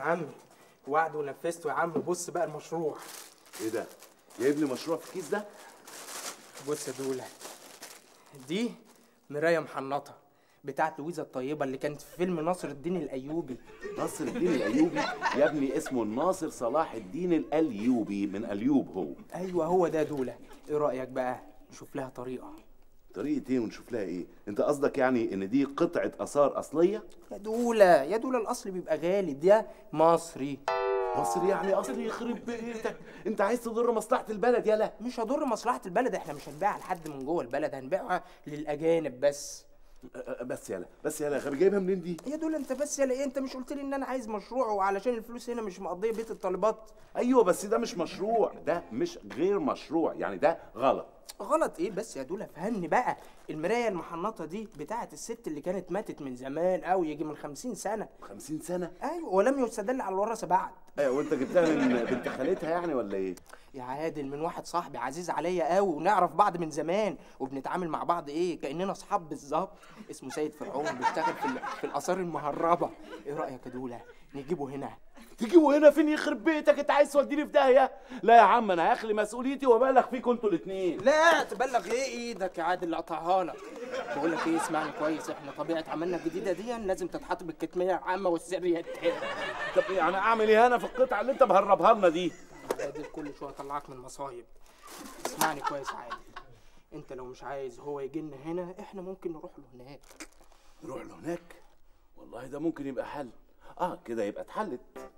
عمي وعد ونفذته يا عم بص بقى المشروع ايه ده جايب لي مشروع في الكيس ده بص يا دولة دي مراية محنطة بتاعت لويزا الطيبة اللي كانت في فيلم ناصر الدين الأيوبي ناصر الدين الايوبي يا ابني اسمه الناصر صلاح الدين الايوبي من اليوب هو أيوة هو ده دولة إيه رأيك بقى نشوف لها طريقة طريقه ايه ونشوف لها ايه انت قصدك يعني ان دي قطعه اثار اصليه يا دولة يا دولة الأصل بيبقى غالي ده مصري مصر يعني اصلي يخرب بيتك انت عايز تضر مصلحه البلد يالا مش هضر مصلحة البلد احنا مش هنبيعها لحد من جوه البلد هنبيعها للأجانب بس أه، أه، بس يالا بس يالا يا غبي جايبها منين دي يا دول انت بس يا ايه انت مش قلت لي ان انا عايز مشروع وعلشان الفلوس هنا مش مقضيه بيت الطالبات ايوه بس ده مش مشروع ده مش غير مشروع يعني ده غلط غلط ايه بس يا دولة فهمني بقى المراية المحنطة دي بتاعت الست اللي كانت ماتت من زمان أوي يجي من خمسين سنة 50 سنه أيوة ولم يستدل على الورثة بعد ايوه وانت جبتها من بنت خالتها يعني ولا ايه يا عادل من واحد صاحبي عزيز عليا قوي ونعرف بعض من زمان وبنتعامل مع بعض ايه كاننا اصحاب بالظبط اسمه سيد فرعون بيشتغل في, ال- في الاثار المهربه ايه رايك يا دوله نجيبه هنا تجيبوا هنا فين يخرب بيتك انت عايز توديني في داهيه لا يا عم انا هخلي مسؤوليتي وابلغ فيكم انتوا الاثنين لا تبلغ ايه ايدك يا عادل اللي قطعها لك بقول لك ايه اسمعني كويس احنا طبيعه عملنا الجديده دي لازم تتحط بالكتميه العامه والسريه التانية طب يعني اعمل ايه انا في القطعه اللي انت مهربها لنا دي عادل كل شويه اطلعك من مصايب اسمعني كويس يا عادل انت لو مش عايز هو يجي لنا هنا احنا ممكن نروح له هناك نروح له هناك والله ده ممكن يبقى حل اه كده يبقى اتحلت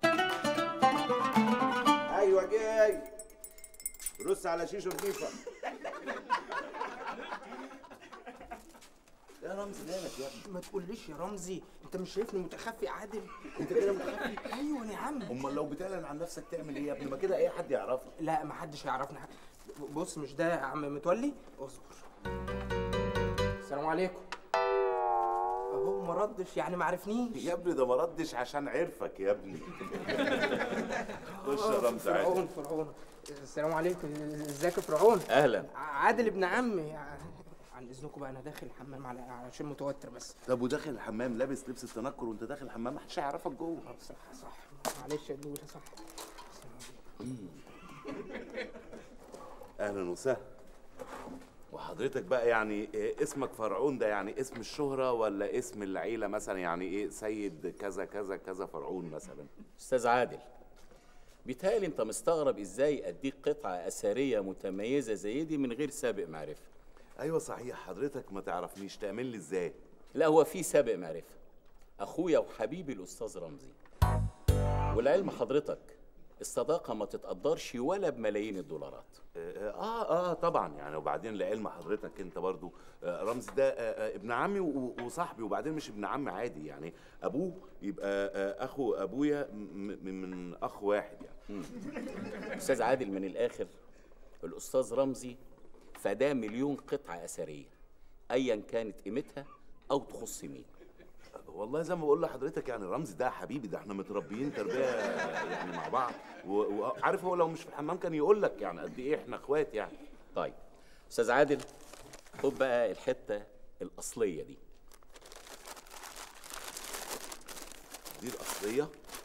ايوه جاي رص على شيشه نضيفه يا رمزي مالك يا ابني ما تقوليش يا رمزي انت مش شايفني متخفي عادل انت كده متخفي ايوه يا عم امال لو بتعلن عن نفسك تعمل ايه يا ابني ما كده اي حد يعرفك لا ما حدش يعرفنا حاجه بص مش ده يا عم متولي اصبر السلام عليكم اهو ما ردش يعني ما عرفنيش يا ابني ده ما ردش عشان عرفك يا ابني خش يا آه، رمزي عادي فرعون فرعون السلام عليكم ازيك يا فرعون اهلا عادل ابن عمي عن اذنكم بقى انا داخل الحمام على علشان متوتر بس طب وداخل الحمام لابس لبس التنكر وانت داخل الحمام محدش هيعرفك جوه آه، صح صح معلش يا دوله صح اهلا وسهلا وحضرتك بقى يعني إيه اسمك فرعون ده يعني اسم الشهرة ولا اسم العيلة مثلا يعني ايه سيد كذا كذا كذا فرعون مثلا استاذ عادل بيتهيألي انت مستغرب ازاي اديك قطعه اثريه متميزه زي دي من غير سابق معرفه ايوه صحيح حضرتك ما تعرفنيش تعمل لي ازاي لا هو في سابق معرفه اخويا وحبيبي الاستاذ رمزي والعلم حضرتك الصداقه ما تتقدرش ولا بملايين الدولارات اه اه, آه طبعا يعني وبعدين لعلم حضرتك انت برضو آه رمزي ده آه آه ابن عمي و- وصاحبي وبعدين مش ابن عمي عادي يعني ابوه يبقى آه اخو ابويا م- م- من اخ واحد يعني استاذ عادل من الاخر الاستاذ رمزي فداه مليون قطعه اثريه ايا كانت قيمتها او تخص مين والله زي ما بقول لحضرتك يعني رمزي ده حبيبي ده احنا متربيين تربيه يعني مع بعض و- وعارف هو لو مش في الحمام كان يقول لك يعني قد ايه احنا اخوات يعني طيب استاذ عادل خد بقى الحته الاصليه دي دي الاصليه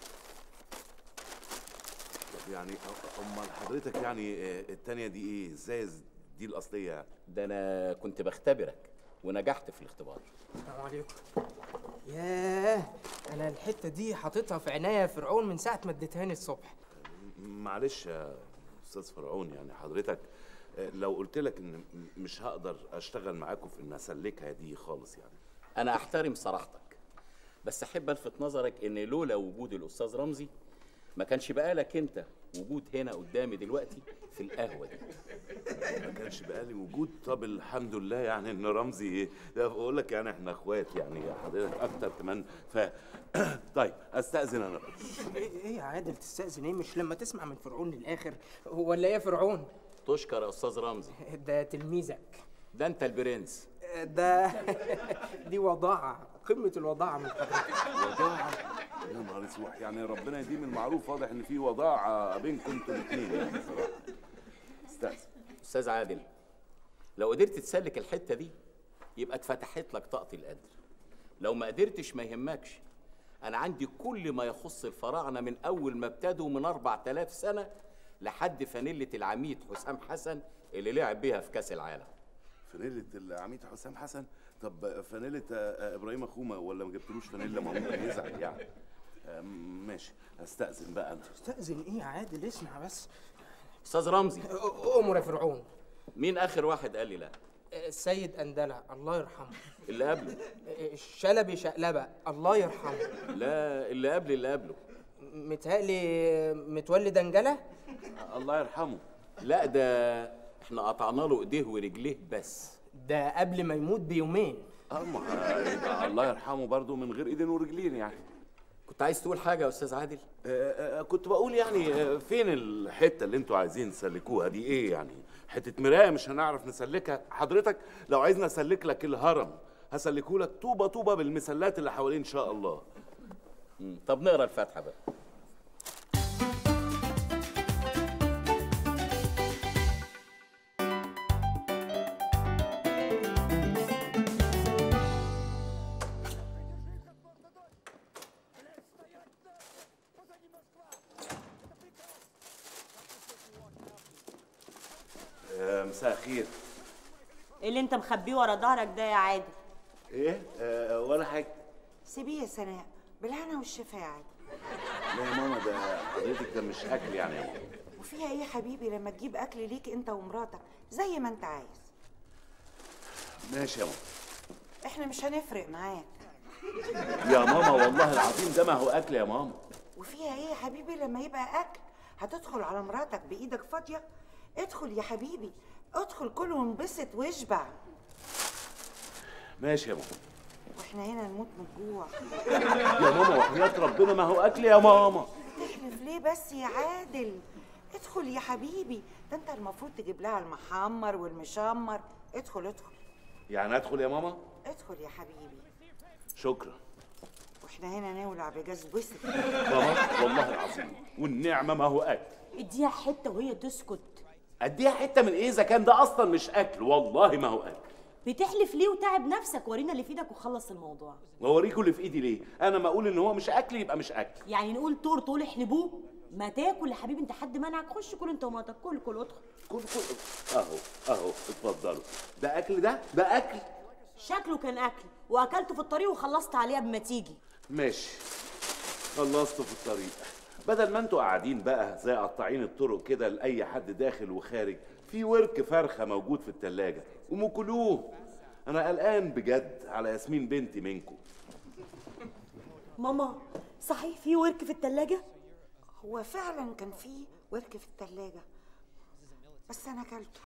طب يعني أ- امال حضرتك يعني آه، التانية دي ايه ازاي ز- دي الاصليه يعني ده انا كنت بختبرك ونجحت في الاختبار السلام عليكم ياه انا الحته دي حاططها في عناية يا فرعون من ساعه ما اديتهاني الصبح معلش يا استاذ فرعون يعني حضرتك آه، لو قلت لك ان م- مش هقدر اشتغل معاكم في ان اسلكها دي خالص يعني انا احترم صراحتك بس احب الفت نظرك ان لولا وجود الاستاذ رمزي ما كانش بقالك انت وجود هنا قدامي دلوقتي في القهوه دي ما كانش بقالي وجود طب الحمد لله يعني ان رمزي ايه ده بقول لك يعني احنا اخوات يعني حضرتك اكتر كمان ف طيب استاذن انا بقى. ايه ايه يا عادل تستأذن ايه مش لما تسمع من فرعون للاخر ولا ايه يا فرعون تشكر يا استاذ رمزي ده تلميذك ده انت البرنس ده دي وضاعة قمة الوضاعة من حضرتك وضاعة يا نهار اسود يعني ربنا يديم المعروف واضح ان في وضاعة بينكم انتوا الاثنين يعني بصراحة استاذن استاذ عادل لو قدرت تسلك الحته دي يبقى اتفتحت لك طاقه القدر لو ما قدرتش ما يهمكش انا عندي كل ما يخص الفراعنه من اول ما ابتدوا من 4000 سنه لحد فانيله العميد حسام حسن اللي لعب بيها في كاس العالم فانيلة العميد حسام حسن طب فانيلة آه، آه، ابراهيم اخومه ولا ما جبتلوش فانيلة ما ممكن يزعل يعني آه، ماشي استأذن بقى انا استأذن ايه يا عادل اسمع بس استاذ رمزي أ- أمر يا فرعون مين اخر واحد قال لي لا السيد أندلة الله يرحمه اللي قبله الشلبي شقلبة الله يرحمه لا اللي قبل اللي قبله متهيألي متولي دنجلة الله يرحمه لا ده احنا قطعنا له ايديه ورجليه بس ده قبل ما يموت بيومين اه ما يبقى الله يرحمه برضه من غير ايدين ورجلين يعني كنت عايز تقول حاجه يا استاذ عادل آه، آه، كنت بقول يعني آه، فين الحته اللي انتوا عايزين تسلكوها دي ايه يعني حته مرايه مش هنعرف نسلكها حضرتك لو عايزني اسلك لك الهرم هسلكه لك طوبه طوبه بالمسلات اللي حواليه ان شاء الله مم. طب نقرا الفاتحه بقى آه، مساء الخير ايه اللي انت مخبيه ورا ظهرك ده يا عادل ايه آه، ولا حاجه سيبيه يا سناء بالهنا والشفاعة لا يا ماما ده حضرتك ده مش اكل يعني يا ماما وفيها ايه يا حبيبي لما تجيب اكل ليك انت ومراتك زي ما انت عايز ماشي يا ماما احنا مش هنفرق معاك يا ماما والله العظيم ده ما هو اكل يا ماما وفيها ايه يا حبيبي لما يبقى اكل هتدخل على مراتك بايدك فاضيه ادخل يا حبيبي ادخل كل وانبسط واشبع ماشي يا ماما واحنا هنا نموت من الجوع يا ماما وحياة ربنا ما هو اكل يا ماما تحلف ليه بس يا عادل ادخل يا حبيبي ده انت المفروض تجيب لها المحمر والمشمر ادخل ادخل يعني ادخل يا ماما ادخل يا حبيبي شكرا واحنا هنا نولع بجاز وسط ماما والله العظيم والنعمه ما هو اكل اديها حته وهي تسكت اديها حته من ايه اذا كان ده اصلا مش اكل والله ما هو اكل بتحلف ليه وتعب نفسك ورينا اللي في ايدك وخلص الموضوع واوريكم اللي في ايدي ليه انا ما اقول ان هو مش اكل يبقى مش اكل يعني نقول طور طول احلبوه ما تاكل يا حبيبي انت حد منعك خش كل انت ومراتك كل كل ادخل كل كل اهو اهو اتفضلوا ده اكل ده ده اكل شكله كان اكل واكلته في الطريق وخلصت عليه قبل ما تيجي ماشي خلصت في الطريق بدل ما انتوا قاعدين بقى زي قطاعين الطرق كده لاي حد داخل وخارج في ورك فرخه موجود في التلاجة قوموا كلوه انا قلقان بجد على ياسمين بنتي منكم ماما صحيح في ورك في التلاجة هو فعلا كان فيه ورك في التلاجة بس انا اكلته